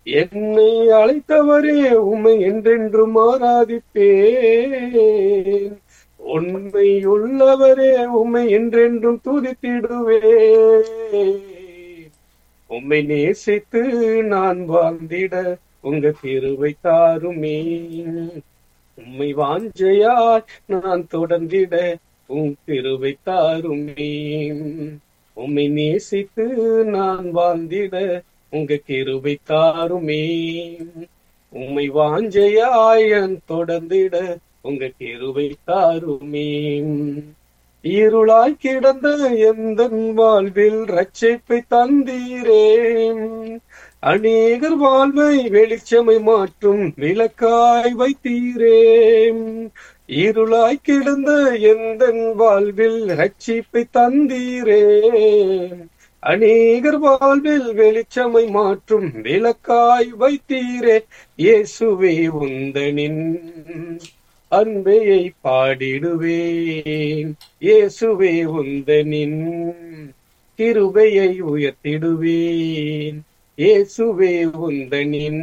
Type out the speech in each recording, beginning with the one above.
என்னை அழைத்தவரே உம்மை என்றென்றும் ஆராதிப்பேன் உண்மை உள்ளவரே உம்மை என்றென்றும் துதித்திடுவேன் உம்மை நேசித்து நான் வாழ்ந்திட உங்க திருவை தாருமே உம்மை வாஞ்சையாய் நான் தொடர்ந்திட உன் திருவை தாருமே உம்மை நேசித்து நான் வாழ்ந்திட உங்க கிருபை தாருமே உம்மை வாஞ்சையாய் நான் தொடர்ந்திட உங்க கிருபை தாருமே இருளாய் கிடந்த எந்த வாழ்வில் ரட்சிப்பை தந்தீரே அநேகர் வாழ்வை வெளிச்சமை மாற்றும் விளக்காய் வைத்தீரே இருளாய் கிடந்த எந்த வாழ்வில் ரட்சிப்பை தந்தீரே அநேகர் வாழ்வில் வெளிச்சமை மாற்றும் விளக்காய் வைத்தீரே இயேசுவே உந்தனின் அன்பையை பாடிடுவேன் இயேசுவே உந்தனின் கிருபையை உயர்த்திடுவேன் இயேசுவே உந்தனின்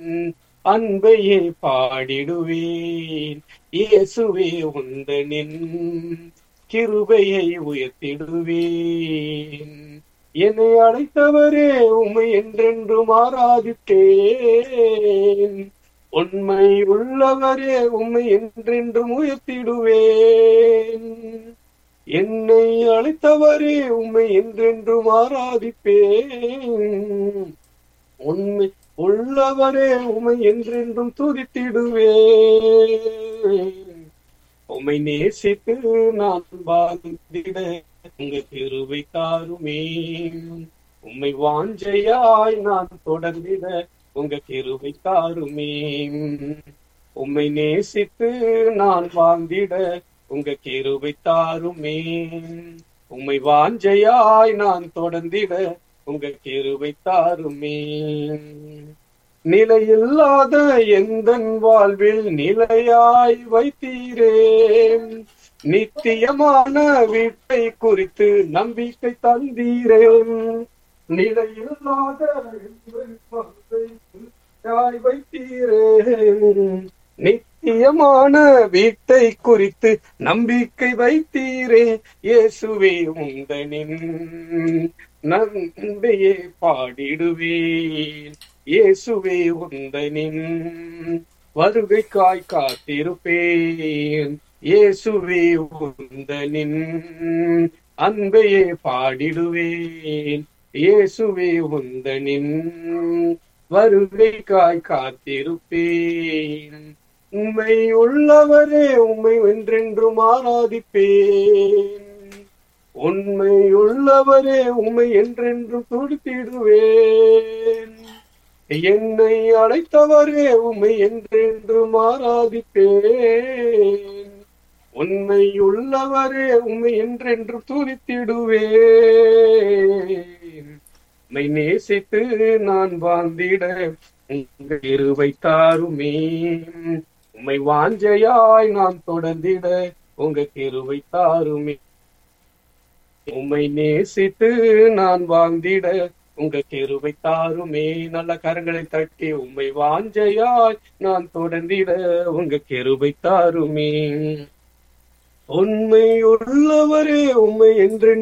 அன்பையை பாடிடுவேன் இயேசுவே உந்தனின் கிருபையை உயர்த்திடுவேன் என்னை அழைத்தவரே உம்மை என்றென்றும் ஆராதித்தேன் உண்மை உள்ளவரே உம்மை என்றென்றும் உயர்த்திடுவேன் என்னை அழைத்தவரே உம்மை என்றென்றும் ஆராதிப்பேன் உண்மை உள்ளவரே உம்மை என்றென்றும் துதித்திடுவேன் உம்மை நேசித்து நான் வாழ்ந்திட உங்க கிருபை தாருமே உம்மை வாஞ்சையாய் நான் தொடர்ந்திட உங்க கிருபை தாருமே உம்மை நேசித்து நான் வாழ்ந்திட உங்க கிருபை தாருமே உம்மை வாஞ்சையாய் நான் தொடர்ந்திட உங்க கிருபை தாருமே நிலையில்லாத எந்த வாழ்வில் நிலையாய் வைத்தீரே நித்தியமான வீட்டை குறித்து நம்பிக்கை தந்தீரே நிலையில்லாத எந்தன் வாழ்வை நிலையாய் வைத்தீரே நித்தியமான வீட்டை குறித்து நம்பிக்கை வைத்தீரே இயேசுவே உந்தனின் நன்மையே பாடிடுவேன் இயேசுவே உந்தனின் வருகைக்காய் காத்திருப்பேன் இயேசுவே உந்தனின் அன்பையே பாடிடுவேன் இயேசுவே உந்தனின் வருகைக்காய் காத்திருப்பேன் உம்மை உள்ளவரே உம்மை என்றென்றும் ஆராதிப்பேன் உண்மை உள்ளவரே உம்மை என்றென்றும் துடித்திடுவேன் என்னை அழைத்தவரே உம்மை என்றென்றும் ஆராதிப்பேன் உண்மை உள்ளவரே உம்மை என்றென்றும் துதித்திடுவேன் உம்மை நேசித்து நான் வாழ்ந்திட உங்க இருவை தாருமே உம்மை வாஞ்சையாய் நான் தொடர்ந்திட உங்க கிருவை தாருமே உம்மை நேசித்து நான் வாழ்ந்திட உங்க கிருவை தாருமே நல்ல கரங்களை தட்டி உம்மை வாஞ்சையாய் நான் தொடர்ந்திட உங்க கிருவை தாருமே உண்மை உள்ளவரே உண்மை என்றென்று